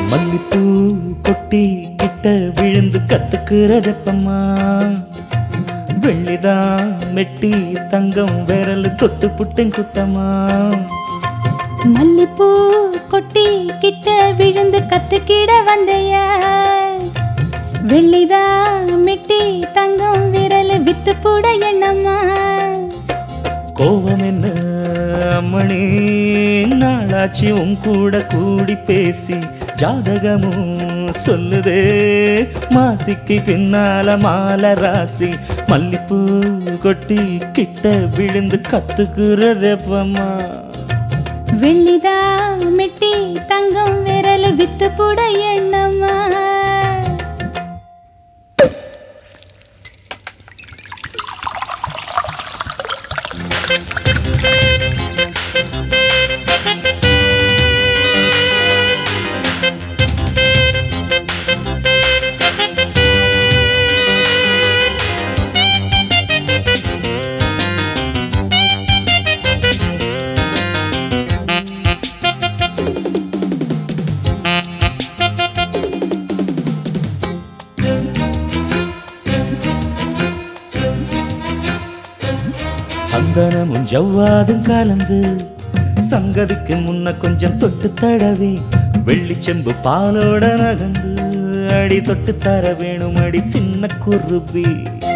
மல்லிப்பூ கொட்டி கிட்ட விழுந்து கத்துக்கிறதப்பம்மா வெள்ளிதான் மெட்டி தங்கம் விரல் தொட்டு புட்டேன் குத்தம்மா மல்லிப்பூ கொட்டி கிட்ட விழுந்து கத்துக்கிட வந்தையா வெள்ளிதா மெட்டி தங்கம் விரல் வித்து புட எண்ணம்மா கோவம் என்ன அம்மணி நாளாச்சு உன் கூட கூடி பேசி ஜாதகமும் சொல்லுதே மாசிக்கு பின்னால மாலை ராசி மல்லிப்பூ கொட்டி கிட்ட விழுந்து கத்துக்கிறதப்பம்மா வெள்ளிதா மெட்டி தங்கம் விரல் வித்து புட எண்ணம்மா சந்தனமும் ஜவ்வாதும் கலந்து சங்கதிக்கு முன்ன கொஞ்சம் தொட்டு தடவி வெள்ளிச்செம்பு பாலோட நகந்து அடி தொட்டு தர வேணும் அடி சின்ன குருபி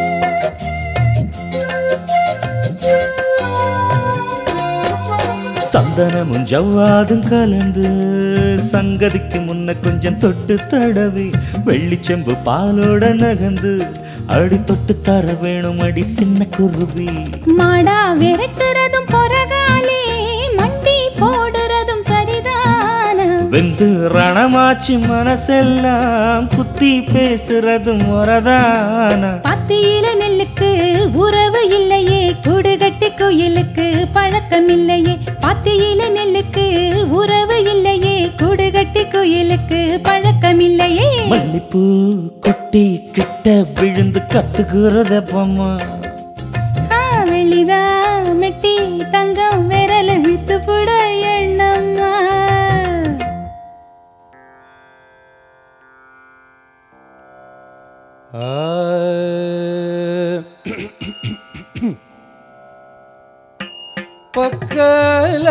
சந்தனமும் ஜவ்வாதும் கலந்து சங்கதிக்கு முன்ன கொஞ்சம் தொட்டு தடவி வெள்ளிச்செம்பு பாலோட நகந்து அடி தொட்டு தர வேணும் அடி சின்ன குருவி மாடா விரட்டுறதும் பொறகாலே மண்டி போடுறதும் சரிதான வெந்து ரணமாச்சு மனசெல்லாம் குத்தி பேசுறது முறதான பத்தியில நெல்லுக்கு உறவு இல்லையே கூடுகட்டி குயிலுக்கு பழக்கம் இல்லையே பத்தியில நெல்லுக்கு உறவு இல்லையே கூடுகட்டி குயிலுக்கு பழக்கம் இல்லையே மல்லிப்பூ கொட்டி கிட்ட விழுந்து கத்துக்கிறதப்பம்மா ஆ, வெளிதா மெட்டி தங்கம் விரல வித்து புட எண்ணம்மா పక్కల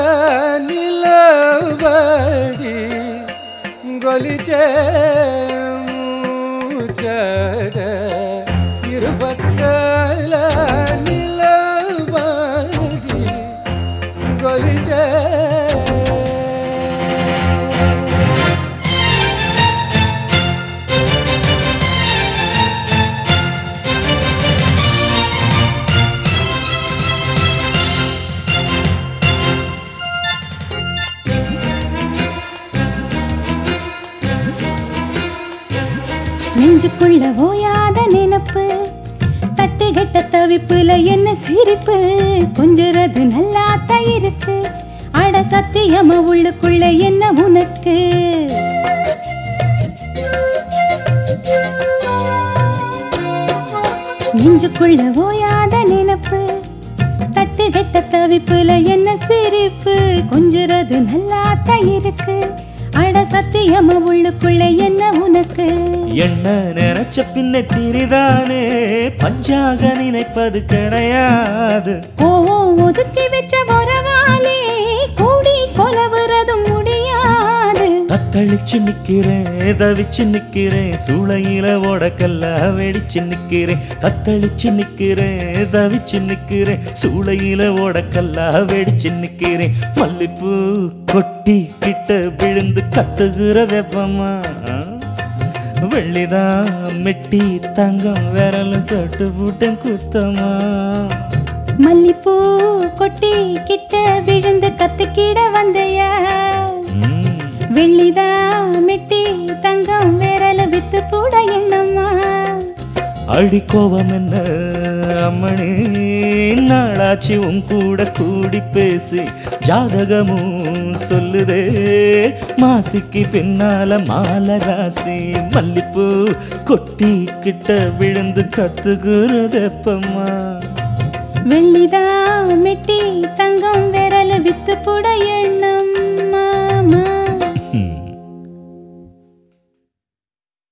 నిలబడి గొలిచే మూచడ ఇరుపక్కల నిలబడి గొలిచే நெஞ்சுக்குள்ள ஓயாத நினப்பு தட்டுகட்ட தவிப்புல என்ன சிரிப்பு கொஞ்சுறது நல்லாத்தான் இருக்கு அட சத்தியமா உள்ளுக்குள்ள என்ன உனக்கு நெஞ்சுக்குள்ள ஓயாத நினப்பு தட்டுகட்ட தவிப்புல என்ன சிரிப்பு கொஞ்சுறது நல்லாத்தான் இருக்கு அட சத்தியமா உள்ளுக்குள்ள என்ன உனக்கு என்ன நினைச்ச பின்ன திரிதானே பஞ்சாக நினைப்பது கிடையாது கோவம் ஒதுக்கி வச்ச உறவாலே கூடி கொலவுறதும் முடியாது தத்தளிச்சு நிக்கிறேன் தவிச்சு நிக்கிறேன் சூளையில ஓடக்கல்ல வெடிச்சு நிக்கிறேன் தத்தளிச்சு நிக்கிறேன் தவிச்சு நிக்கிறேன் சூளையில ஓடக்கல்ல வெடிச்சு நிக்கிறேன் மல்லிப்பூ கொட்டி கிட்ட விழுந்து கத்துகிறதப்பம்மா வெள்ளிதான் மெட்டி தங்கம் விரல் தொட்டு போட்டேன் குத்தமா மல்லிப்பூ கொட்டி கிட்ட விழுந்து கத்துக்கிட வந்தையா ம். வெள்ளிதா மெட்டி தங்கம் விரல வித்து போட எண்ணம்மா அடி கோபம் என்ன அம்மணி நாளாச்சு உன் கூட கூடி பேசி ஜாதகமும் சொல்லுதே மாசிக்கு பின்னால மாலை ராசி மல்லிப்பூ கொட்டி கிட்ட விழுந்து கத்துகிறதப்பம்மா வெள்ளிதா மெட்டி தங்கம் விரல வித்து போட எண்ணம்